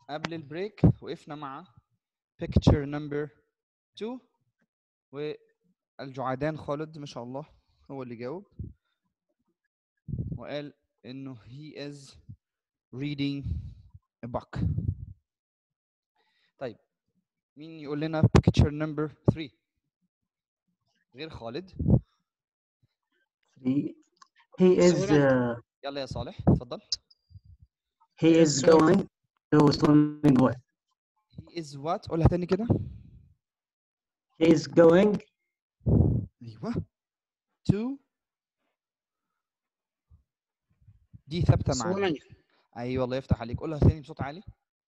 قبل البريك وقفنا مع picture number 2 والجعدان خالد ما شاء الله هو اللي جاوب وقال انه he is reading a book طيب مين يقول لنا picture number 3 غير خالد He, he is uh, يلا يا صالح اتفضل he is going to swimming pool. he is what قولها تاني كده He is going ايوه to دي ثابته معانا swimming ايوه الله يفتح عليك قولها تاني بصوت عالي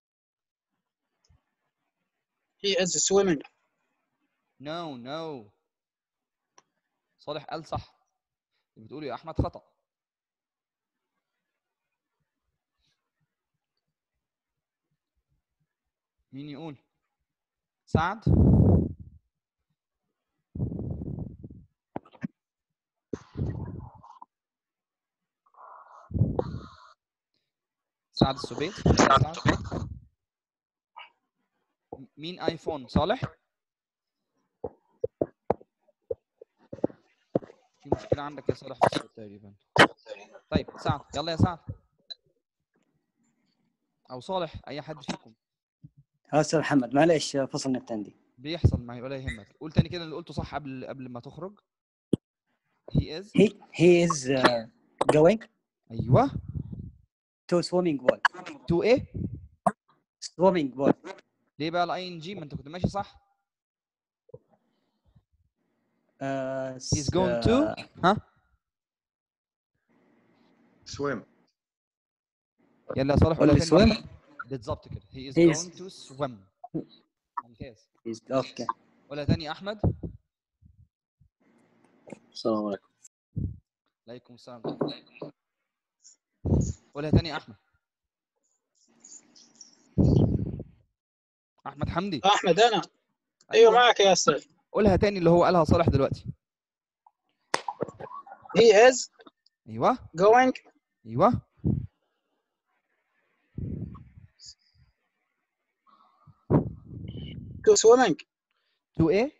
he is swimming نو no, نو no. صالح قال صح بتقول يا احمد خطا مين يقول سعد سعد السبيت سعد. مين ايفون صالح في مشكلة عندك يا صالح في الصوت تقريبا طيب سعد يلا يا سعد او صالح اي حد فيكم ها استاذ محمد معلش فصل النت عندي بيحصل معي ولا يهمك قول تاني كده اللي قلته صح قبل قبل ما تخرج he is he he is uh, going ايوه to swimming pool to ايه swimming pool ليه بقى الاي ان جي ما انت كنت ماشي صح uh, he's going to ها swim يلا يا صالح ولا قولها تاني swim واحدة. بالظبط كده he is He is- going to swim ممتاز is okay قولها تاني يا احمد السلام عليكم عليكم السلام قولها تاني يا احمد احمد حمدي احمد انا ايوه معك يا استاذ قولها تاني اللي هو قالها صالح دلوقتي he is ايوه going ايوه to swimming to ايه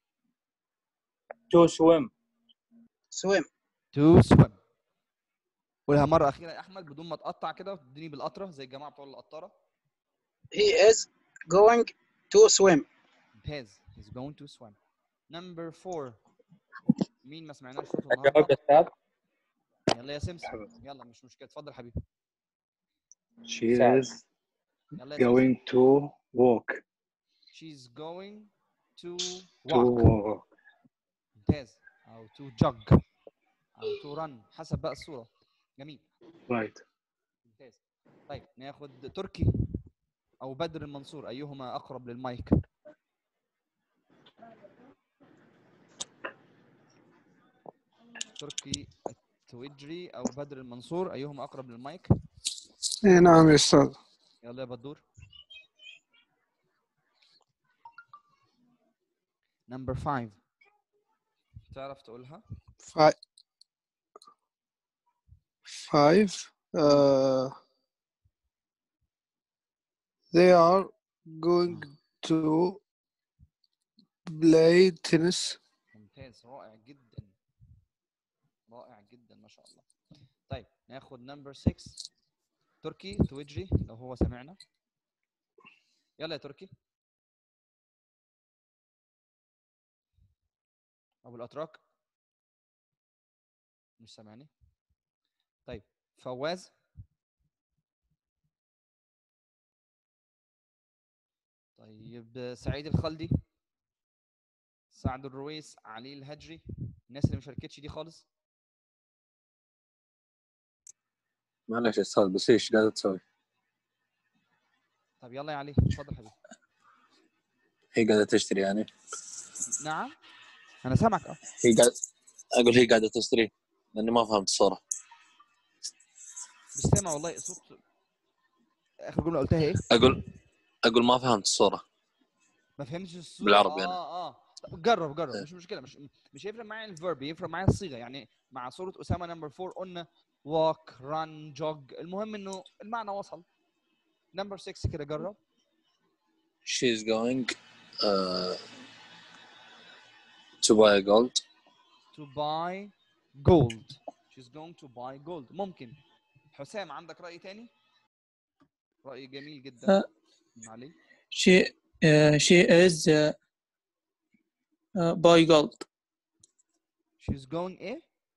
to swim swim to swim قولها مرة أخيرة يا أحمد بدون ما تقطع كده وتديني بالقطرة زي الجماعة بتوع القطارة he is going to swim ممتاز he's going to swim number four مين ما سمعناش صوته جاوب النهارده يا استاذ يلا يا سمسم يلا مش مشكلة اتفضل حبيبي She Sad. is يلا يا سمسم going to walk. she's going to To walk walk. ممتاز أو to jog أو to run حسب بقى الصورة جميل Right. ممتاز طيب ناخد تركي او بدر المنصور ايهما اقرب للمايك تركي التويجري او بدر المنصور ايهما اقرب للمايك اي نعم يا استاذ يلا يا بدور نمبر 5 تعرف تقولها Five. Five. Uh, they are going to play tennis. ممتاز رائع جدا رائع جدا ما شاء الله طيب ناخد نمبر 6 تركي تويجري لو هو سمعنا يلا يا تركي ابو الاتراك مش سامعني طيب فواز طيب سعيد الخلدي سعد الرويس علي الهجري الناس اللي ما شاركتش دي خالص معلش يا استاذ بس ايش قاعده تسوي؟ طب يلا يا علي اتفضل حبيبي هي قاعده تشتري يعني نعم انا سامعك اه هي قاعده اقول هي قاعده تشتري لاني ما فهمت الصوره مش سامع والله صوت اخر جمله قلتها ايه اقول اقول ما فهمت الصوره ما فهمتش الصوره بالعربي أنا. اه اه جرب جرب مش مشكله مش مش هيفرق معايا الفيرب يفرق معايا الصيغه يعني مع صوره اسامه نمبر 4 قلنا walk run jog المهم انه المعنى وصل نمبر 6 كده جرب She's going uh, to buy gold. to buy gold she's going to buy gold ممكن حسام عندك رأي تاني رأي جميل جدا آه. علي She uh, she is uh, uh, buy gold. she's going ايه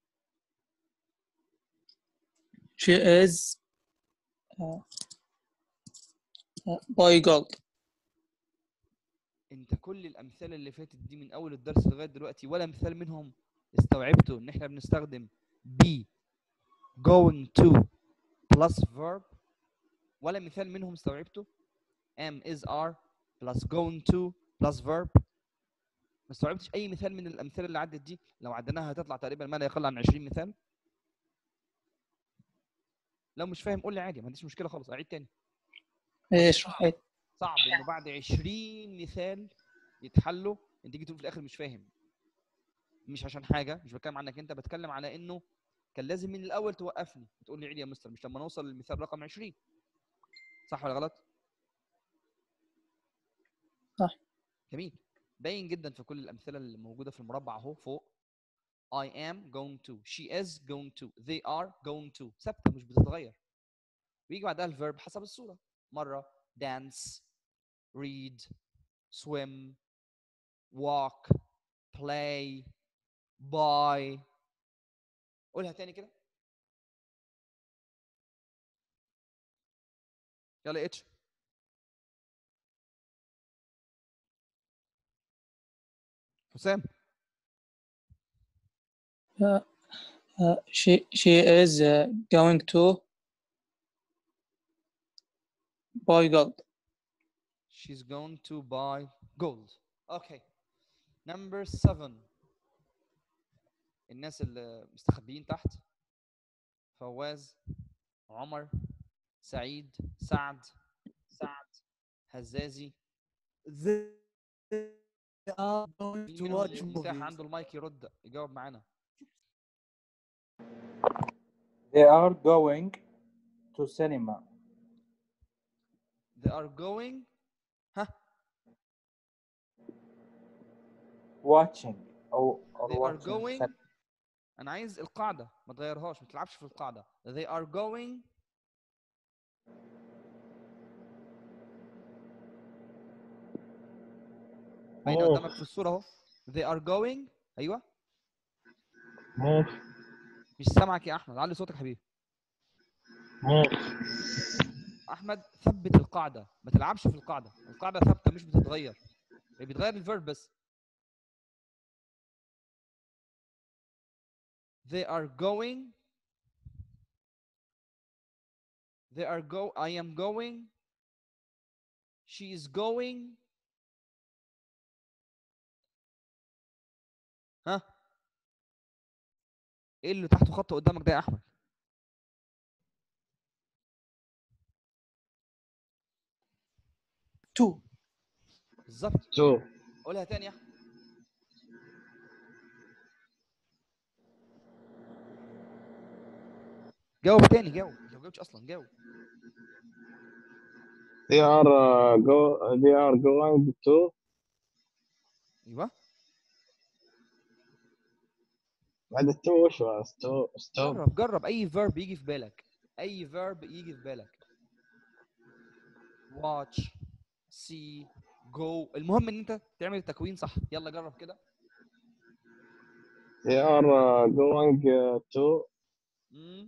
She is uh, uh, buy gold. انت كل الامثله اللي فاتت دي من اول الدرس لغايه دلوقتي ولا مثال منهم استوعبته ان احنا بنستخدم be going to plus verb ولا مثال منهم استوعبته am is are plus going to plus verb ما استوعبتش اي مثال من الامثله اللي عدت دي لو عديناها هتطلع تقريبا ما لا يقل عن 20 مثال لو مش فاهم قول لي عادي ما عنديش مشكله خالص اعيد تاني ايش راح صعب انه بعد 20 مثال يتحلوا انت تيجي تقول في الاخر مش فاهم مش عشان حاجه مش بتكلم عنك انت بتكلم على انه كان لازم من الاول توقفني وتقول لي عيد يا مستر مش لما نوصل للمثال رقم 20 صح ولا غلط صح. جميل باين جدا في كل الامثله اللي موجوده في المربع اهو فوق I am going to she is going to they are going to ثابته مش بتتغير ويجي بعدها الفيرب حسب الصوره مره dance read swim walk play buy قولها تاني كده يلا يا اتش حسام Uh, uh, she she is uh, going to buy gold. She's going to buy gold. Okay. Number seven. الناس اللي مستخبيين تحت فواز عمر سعيد سعد سعد هزازي They are going مين to منهم watch اللي متاح movies. عنده المايك يرد يجاوب معانا They are going to cinema. They are going ها Watching or, or They are watching going cin- انا عايز القاعده ما تغيرهاش ما تلعبش في القاعده They are going باينه Move. قدامك في الصوره اهو They are going ايوه move, مش سامعك يا احمد علي صوتك يا حبيبي move, احمد ثبت القاعده ما تلعبش في القاعده القاعده ثابته مش بتتغير هي بيتغير الفيرب بس they are going they are go I am going she is going ها ايه اللي تحته خط قدامك ده يا احمد Two. بالظبط two, قولها تاني يا احمد جاوب تاني جاوب انت ما جاوبتش اصلا جاوب They are uh, go. They are going to. ايوه بعد التو وش هو؟ ستو ستوب جرب جرب اي فيرب يجي في بالك اي فيرب يجي في بالك watch see go المهم ان انت تعمل التكوين صح يلا جرب كده They are uh, going uh, to مم.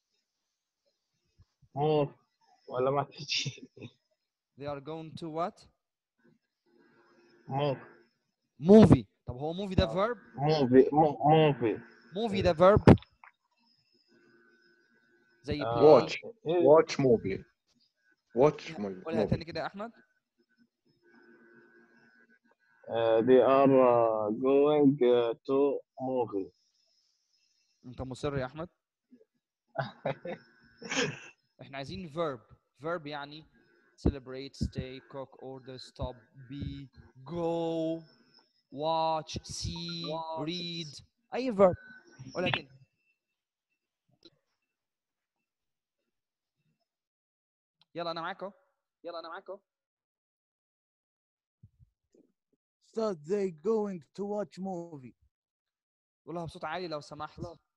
move ولا ما تجي they are going to what move movie طب هو movie ده verb movie mo- movie movie ده verb زي آه، play watch watch movie watch mo- قولها movie تاني كده يا احمد Uh, they are uh, going uh, to movie انت مصر يا احمد احنا عايزين verb verb يعني celebrate stay cook order stop be go watch see read اي verb قولها تاني يلا انا معاك اهو يلا انا معاك اهو استاذ they going to watch movie قولها بصوت عالي لو سمحت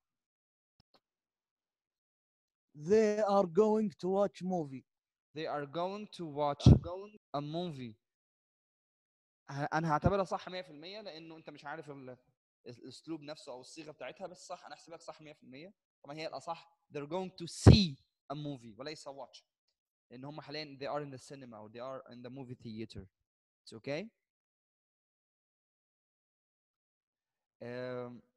they are going to watch movie they are going to watch a movie ه- انا هعتبرها صح 100% لانه انت مش عارف ال- الاسلوب نفسه او الصيغه بتاعتها بس صح انا احسبك صح 100% طبعا هي الاصح they're going to see a movie وليس watch لان هم حاليا they are in the cinema or they are in the movie theater it's okay آم،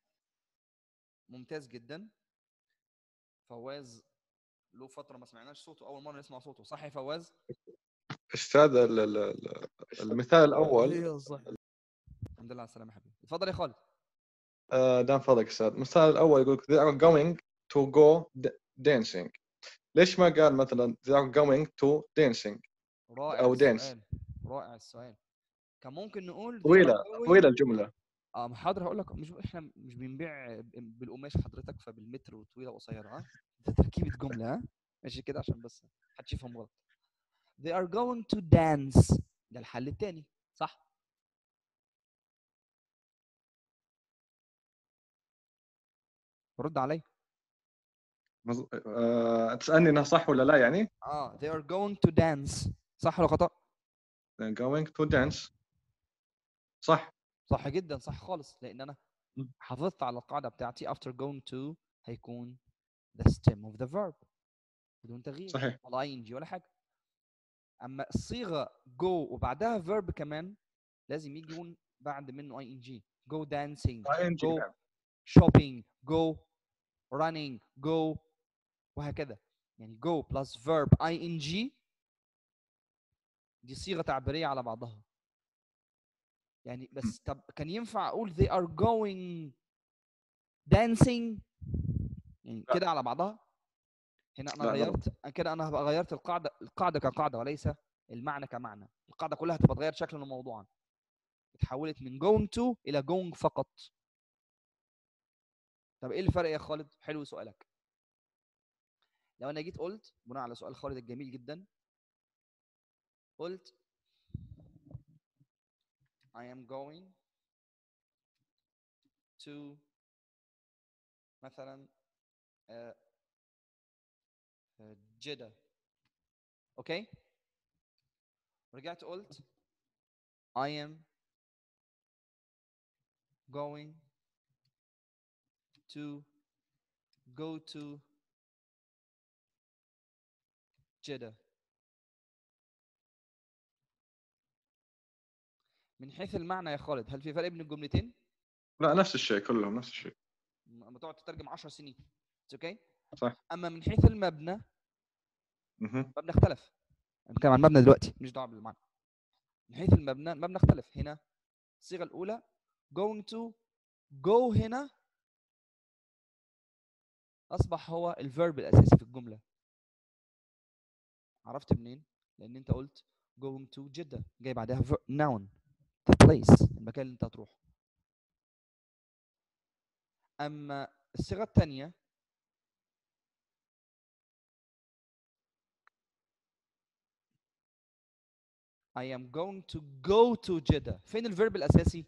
ممتاز جدا فواز له فتره ما سمعناش صوته اول مره نسمع صوته صح يا فواز استاذ ال- ال- ال- المثال الاول ايوه صح الحمد لله على السلامه يا حبيبي اتفضل يا خالد آه، دام فضلك استاذ المثال الاول يقول لك they are going to go d- dancing ليش ما قال مثلا they are going to dancing رائع أو dance. السؤال رائع السؤال كان ممكن نقول they are طويله going- طويله الجمله اه حاضر هقول لك مش احنا مش بنبيع ب- بالقماش حضرتك فبالمتر وطويله وقصيره ها ده تركيبه جمله ها ماشي كده عشان بس محدش يفهم غلط they are going to dance ده الحل التاني صح رد عليا مز... آه، تسالني انها صح ولا لا يعني اه they are going to dance صح ولا خطا they are going to dance صح صح جدا صح خالص لان انا م. حافظت على القاعده بتاعتي after going to هيكون the stem of the verb بدون تغيير صحيح ولا اي ان جي ولا حاجه اما الصيغه go وبعدها verb كمان لازم يجي يكون بعد منه اي ان جي go dancing ing go نعم. shopping go running go وهكذا يعني go plus verb ing دي صيغه تعبيريه على بعضها يعني بس طب كان ينفع اقول they are going dancing يعني لا. كده على بعضها هنا انا لا، غلط. غيرت كده انا هبقى غيرت القاعده القاعده كقاعده وليس المعنى كمعنى القاعده كلها هتبقى اتغيرت شكلا وموضوعا اتحولت من going to الى going فقط طب ايه الفرق يا خالد حلو سؤالك لو انا جيت قلت بناء على سؤال خالد الجميل جدا قلت I am going to مثلا آه، آه، جدة اوكي رجعت قلت I am going to go to جدة من حيث المعنى يا خالد هل في فرق بين الجملتين؟ لا نفس الشيء كلهم نفس الشيء لما تقعد تترجم 10 سنين اوكي؟ صح اما من حيث المبنى مهم. المبنى اختلف انا بتكلم عن المبنى دلوقتي مش دعوه بالمعنى من حيث المبنى المبنى اختلف هنا الصيغه الاولى going to go هنا اصبح هو الفيرب الاساسي في الجمله عرفت منين لان انت قلت going to جده جاي بعدها ver- noun the place المكان اللي انت هتروحه اما الصيغه الثانيه I am going to go to جدة فين الفيرب الأساسي؟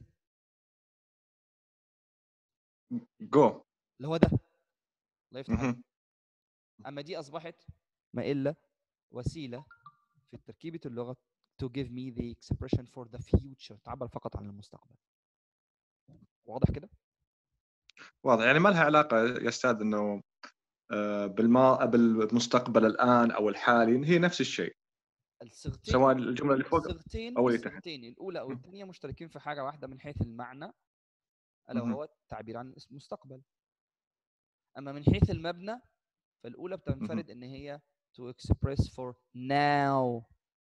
جو اللي هو ده الله يفتح عليك مهم. أما دي أصبحت ما إلا وسيلة في تركيبة اللغة to give me the expression for the future تعبر فقط عن المستقبل واضح كده؟ واضح يعني ما لها علاقه يا استاذ انه آه، بالما بالمستقبل الان او الحالي هي نفس الشيء الصيغتين سواء الجمله اللي فوق الصيغتين او اللي تحت الصيغتين الأولى أو م. الثانية مشتركين في حاجة واحدة من حيث المعنى ألا مهم. وهو التعبير عن المستقبل أما من حيث المبنى فالأولى بتنفرد إن هي to express for now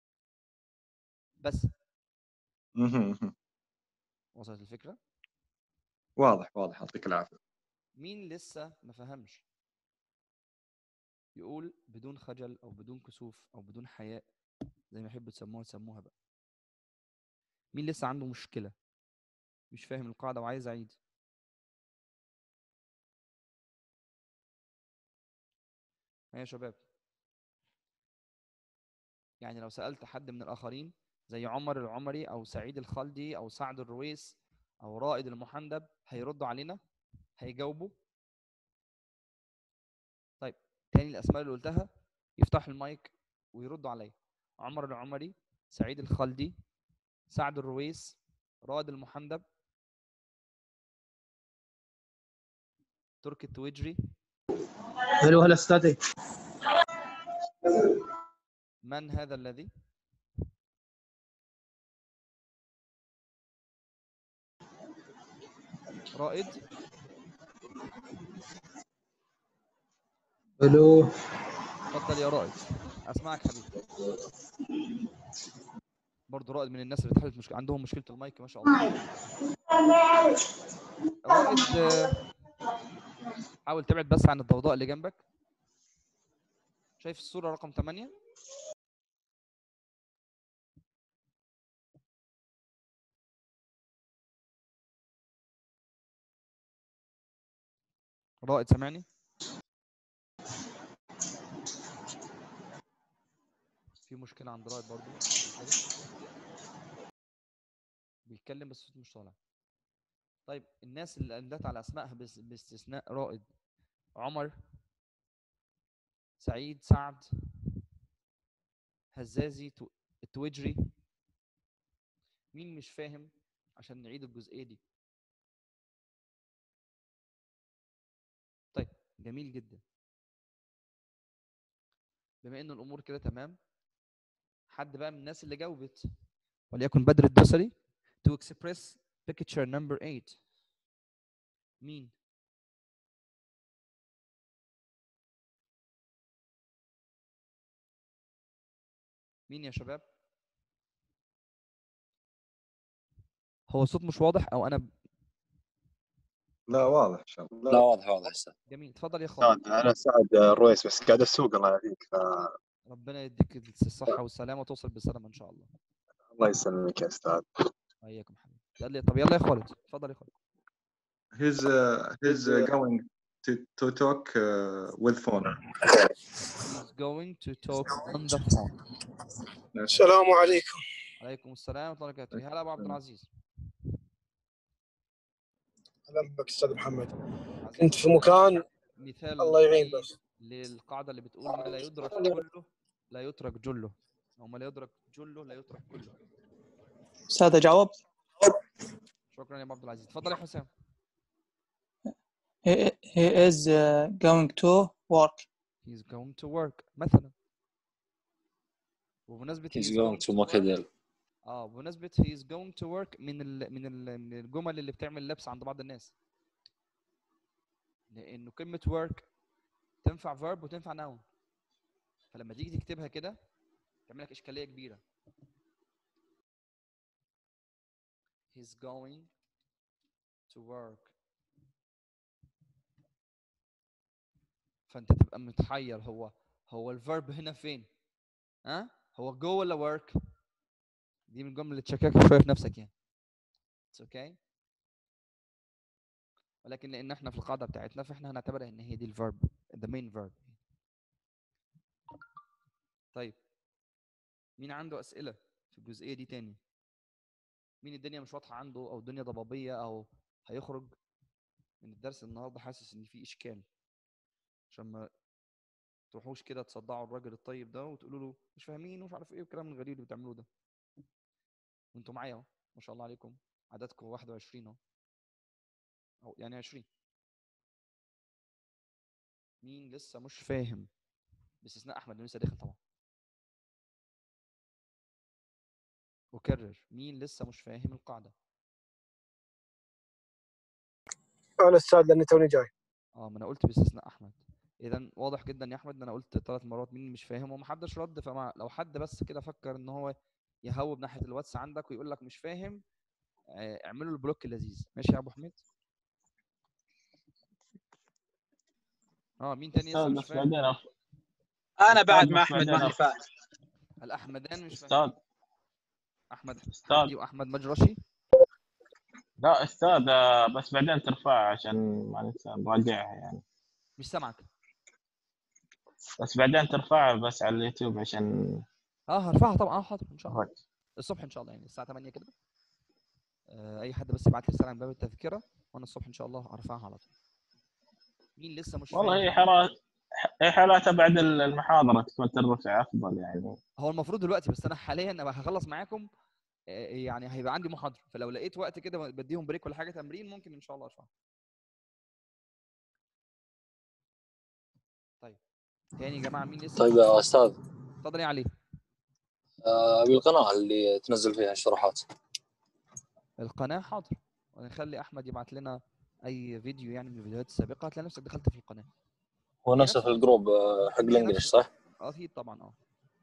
بس مهم. مهم. وصلت الفكرة؟ واضح واضح يعطيك العافيه مين لسه ما فهمش يقول بدون خجل او بدون كسوف او بدون حياء زي ما يحبوا تسموها تسموها بقى مين لسه عنده مشكلة مش فاهم القاعدة وعايز اعيد ها يا شباب يعني لو سالت حد من الاخرين زي عمر العمري او سعيد الخلدي او سعد الرويس او رائد المحندب هيردوا علينا هيجاوبوا طيب تاني الاسماء اللي قلتها يفتحوا المايك ويردوا عليا عمر العمري سعيد الخلدي سعد الرويس رائد المحندب تركي التويجري الو هلا استاذي من هذا الذي رائد الو تفضل يا رائد اسمعك حبيبي برضه رائد من الناس اللي اتحلت مشكلة عندهم مشكلة المايك ما شاء الله رائد آه، حاول تبعد بس عن الضوضاء اللي جنبك شايف الصورة رقم 8 رائد سامعني في مشكلة عند رائد برضو بيتكلم بس الصوت مش طالع طيب الناس اللي قلت على اسمائها بس- باستثناء رائد عمر سعيد سعد هزازي تو- التويجري مين مش فاهم عشان نعيد الجزئية دي طيب جميل جدا بما ان الامور كده تمام حد بقى من الناس اللي جاوبت وليكن بدر الدوسري to express picture number 8 مين مين يا شباب هو الصوت مش واضح او انا ب- لا واضح ان شاء الله لا واضح واضح استاذ جميل اتفضل يا خالد استاذ انا سعد الرويس بس قاعد اسوق الله يعافيك فالله ربنا يديك الصحة والسلامة وتوصل بالسلامة إن شاء الله يسلمك يا استاذ وإياكم حبيبي قال لي طب يلا يا خالد اتفضل يا خالد he's uh, he's uh, going to to talk uh, with phone He's going to talk on the phone السلام عليكم عليكم السلام ورحمة الله وبركاته هلا أبو عبد العزيز اهلا بك استاذ محمد كنت في مكان مثال الله يعين طيب بس للقاعدة اللي بتقول ما لا يدرك كله لا يترك جله أو ما لا يدرك جله لا يترك كله استاذ اجاوب شكرا يا أبو عبد العزيز اتفضل يا حسام he, he is uh, going to work He's going to work مثلا وبمناسبة He's going to مكدل اه بمناسبة he is going to work من ال من ال من الجمل اللي بتعمل لبس عند بعض الناس لأنه كلمة work تنفع verb وتنفع noun فلما تيجي تكتبها كده تعمل لك إشكالية كبيرة he's going to work فأنت تبقى متحير هو هو الفيرب هنا فين؟ ها؟ هو go ولا work؟ دي من الجمل اللي تشككك شويه في نفسك يعني اتس اوكي okay. ولكن لان احنا في القاعده بتاعتنا فاحنا هنعتبرها ان هي دي الفيرب the main verb طيب مين عنده اسئله في الجزئيه دي تاني مين الدنيا مش واضحه عنده او الدنيا ضبابيه او هيخرج من الدرس النهارده حاسس ان في اشكال عشان ما تروحوش كده تصدعوا الراجل الطيب ده وتقولوا له مش فاهمين ومش عارف ايه والكلام الغريب اللي بتعملوه ده وانتوا معايا اهو ما شاء الله عليكم عددكم 21 اهو او يعني 20 مين لسه مش فاهم باستثناء احمد اللي لسه داخل طبعا اكرر مين لسه مش فاهم القاعده انا استاذ لاني توني جاي اه ما انا قلت باستثناء احمد اذا واضح جدا يا احمد ان انا قلت ثلاث مرات مين مش فاهم ومحدش رد فما لو حد بس كده فكر ان هو يهوب ناحيه الواتس عندك ويقول لك مش فاهم آه، اعملوا البلوك اللذيذ ماشي يا ابو حميد اه مين تاني لسه استاذ مش بس فاهم بعدين أف... انا بعد أستاذ مع بس احمد بعدين ما أف... فاهم الاحمدان مش استاذ فاهم احمد استاذ حمدي واحمد مجرشي لا استاذ آه، بس بعدين ترفعها عشان ما ننسى نراجعها يعني مش سامعك بس بعدين ترفعها بس على اليوتيوب عشان اه هرفعها طبعا اه حاضر ان شاء الله ركز. الصبح ان شاء الله يعني الساعه 8 كده آه اي حد بس يبعت لي رساله عن باب التذكره وانا الصبح ان شاء الله ارفعها على طول مين لسه مش والله فاهم هي حالات هي حالاتها بعد المحاضرة تكون ترفع أفضل يعني هو المفروض دلوقتي بس انا حاليا أبقى هخلص معاكم آه، يعني هيبقى عندي محاضره فلو لقيت وقت كده بديهم بريك ولا حاجه تمرين ممكن ان شاء الله ارفعها طيب تاني يا جماعه مين لسه طيب مش يا فاهم؟ استاذ اتفضل يا علي آه، ابي القناه اللي تنزل فيها الشروحات القناه حاضر ونخلي احمد يبعت لنا اي فيديو يعني من الفيديوهات السابقه هتلاقي نفسك دخلت في القناه هو نفسه في الجروب آه، حق هي الانجليش نفس- صح؟ اكيد طبعا اه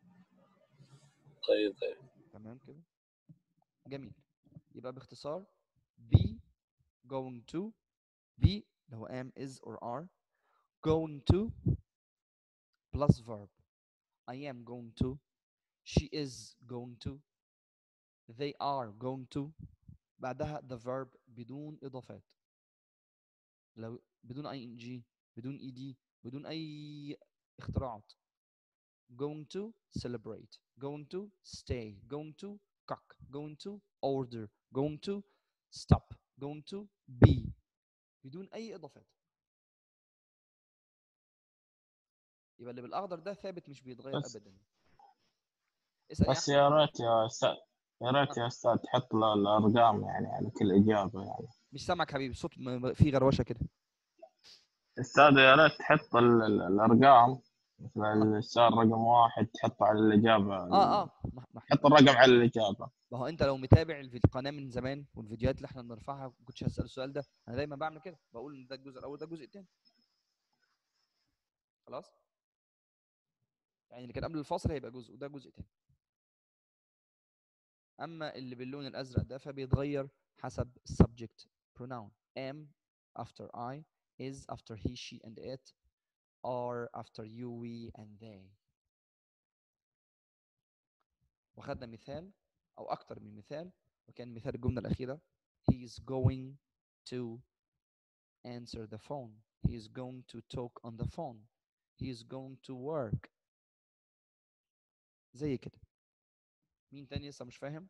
طيب طيب تمام كده جميل يبقى باختصار be going to be اللي هو am is or are going to plus verb I am going to she is going to they are going to بعدها the verb بدون إضافات لو بدون ing بدون ed بدون أي اختراعات going to celebrate going to stay going to cook going to order going to stop going to be بدون أي إضافات يبقى اللي بالأخضر ده ثابت مش بيتغير بس- أبدا اسأل يا بس أحمد يا ريت يا أستاذ يا ريت يا أستاذ تحط له الأرقام يعني على كل إجابة يعني مش سامعك حبيبي الصوت م- م- فيه غروشة كده أستاذ يا ريت تحط ال- ال- الأرقام مثلا السؤال رقم واحد تحطه على الإجابة اه اه ما ما احنا حط الرقم على الإجابة ما هو انت لو متابع الفي- القناه من زمان والفيديوهات اللي احنا بنرفعها ما كنتش هسال السؤال ده انا دايما بعمل كده بقول ان ده الجزء الاول ده الجزء الثاني خلاص يعني اللي كان قبل الفاصل هيبقى جزء وده جزء تاني اما اللي باللون الازرق ده فبيتغير حسب subject pronoun am after I is after he she and it are after you we and they وخدنا مثال او اكتر من مثال وكان مثال الجمله الاخيره he is going to answer the phone he is going to talk on the phone he is going to work زي كده مين تاني لسه مش فاهم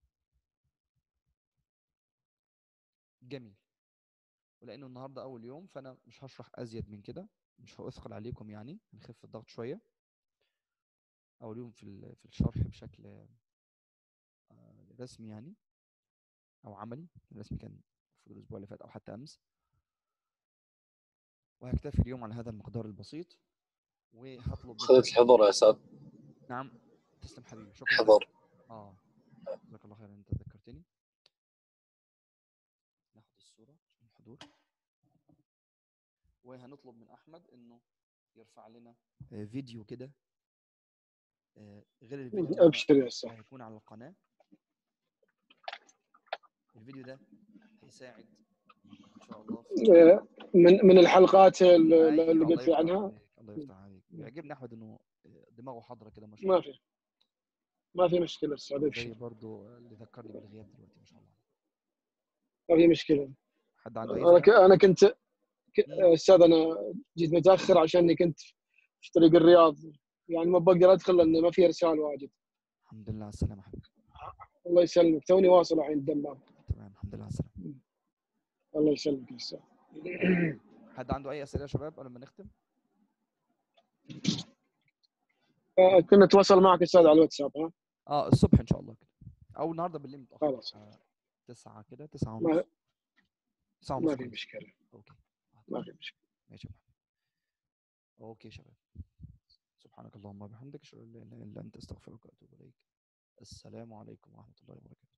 جميل ولانه النهارده اول يوم فانا مش هشرح ازيد من كده مش هاثقل عليكم يعني نخف الضغط شويه اول يوم في ال- في الشرح بشكل آه، رسمي يعني او عملي الرسمي كان المفروض الاسبوع اللي فات او حتى امس وهكتفي اليوم على هذا المقدار البسيط وهطلب خذت منك الحضور يا استاذ نعم تسلم حبيبي شكرا حضور اه جزاك الله خير إن انت ذكرتني ناخد الصورة عشان الحضور وهنطلب من احمد انه يرفع لنا آه، فيديو كده آه، غير الفيديو اللي هو ابشر يا استاذ هيكون على القناة الفيديو ده هيساعد ان شاء الله في آه، من من الحلقات اللي ايوه اللي الله قلت لي يفتح عنها عليك الله يفتح عليك بيعجبني احمد انه دماغه حاضره كده ما شاء الله ما في ما في مشكله استاذ زي ابشر برضو اللي ذكرني بالغياب دلوقتي ما شاء الله ما في مشكله حد عنده اي انا ك- سؤال انا كنت ك- استاذ انا جيت متاخر عشاني كنت في طريق الرياض يعني ما بقدر ادخل لان ما في ارسال واجد الحمد لله على السلامه حبيبي الله يسلمك توني واصل الحين الدمام تمام الحمد لله على السلامه الله يسلمك يا استاذ حد عنده اي اسئله يا شباب قبل ما نختم آه، كنا نتواصل معك استاذ على الواتساب ها اه الصبح ان شاء الله كده او النهارده بالليل متاخر خلاص آه، تسعة كده تسعة ما ونص تسعة ونص ما في كويس مشكله اوكي ما في مشكله ماشي يا محمد اوكي يا شباب سبحانك اللهم وبحمدك اشهد ان لا اله الا انت استغفرك واتوب اليك السلام عليكم ورحمه الله وبركاته